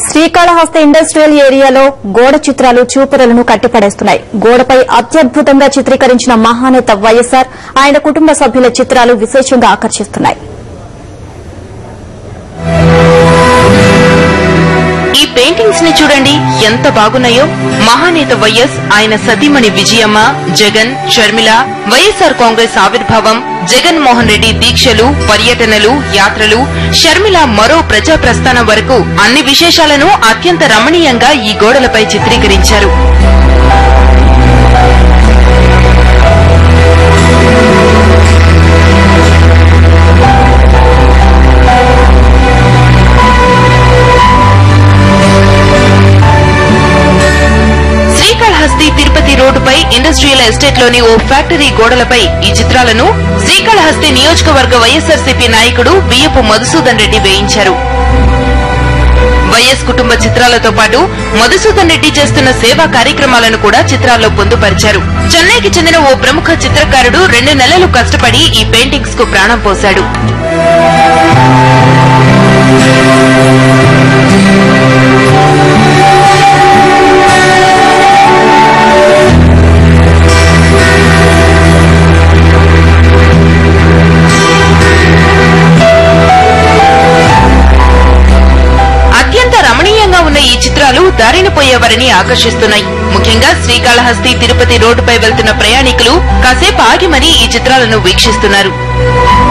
Srikalahasti industrial ఏరియాలో గోడ చిత్రాలు చూపురలను కట్టిపడేస్తున్నాయి గోడపై అత్యద్భుతంగా చిత్రీకరించిన మహానేత వైఎస్సార్ ఆయన కుటుంబ సభ్యుల చిత్రాలు విశేషంగా ఆకర్షిస్తున్నాయి ఈ పెయింటింగ్స్ ని చూడండి ఎంత బాగున్నాయో మహానేత వైఎస్ ఆయన సతీమణి విజయమ్మ జగన్ షర్మిల వైఎస్ఆర్ కాంగ్రెస్ ఆవిర్భావం జగన్ మోహన్ రెడ్డి దీక్షలు పర్యటనలు యాత్రలు షర్మిల మరో ప్రజా ప్రస్థానం వరకు అన్ని విశేషాలను అత్యంత రమణీయంగా ఈ గోడలపై చిత్రీకరించారు శ్రీకాళహస్తి తిరుపతి రోడ్డుపై ఇండస్ట్రియల్ ఎస్టేట్ లోని ఓ ఫ్యాక్టరీ గోడలపై ఈ చిత్రాలను శ్రీకాళహస్తి నియోజకవర్గ వైఎస్ఆర్సీపీ నాయకుడు బియ్యపు మధుసూదన్ రెడ్డి వేయించారు వైఎస్ కుటుంబ చిత్రాలతో పాటు మధుసూదన్ రెడ్డి చేస్తున్న సేవా కార్యక్రమాలను కూడా చిత్రాల్లో పొందుపరిచారు చెన్నైకి చెందిన ఓ ప్రముఖ చిత్రకారుడు రెండు నెలలు కష్టపడి ఈ పెయింటింగ్స్ కు ప్రాణం పోశాడు అత్యంత రమణీయంగా ఉన్న ఈ చిత్రాలు దారిన పోయేవారిని ఆకర్షిస్తున్నాయి ముఖ్యంగా శ్రీకాళహస్తి తిరుపతి రోడ్డుపై వెళ్తున్న ప్రయాణికులు కాసేపు ఆగి మరీ ఈ చిత్రాలను వీక్షిస్తున్నారు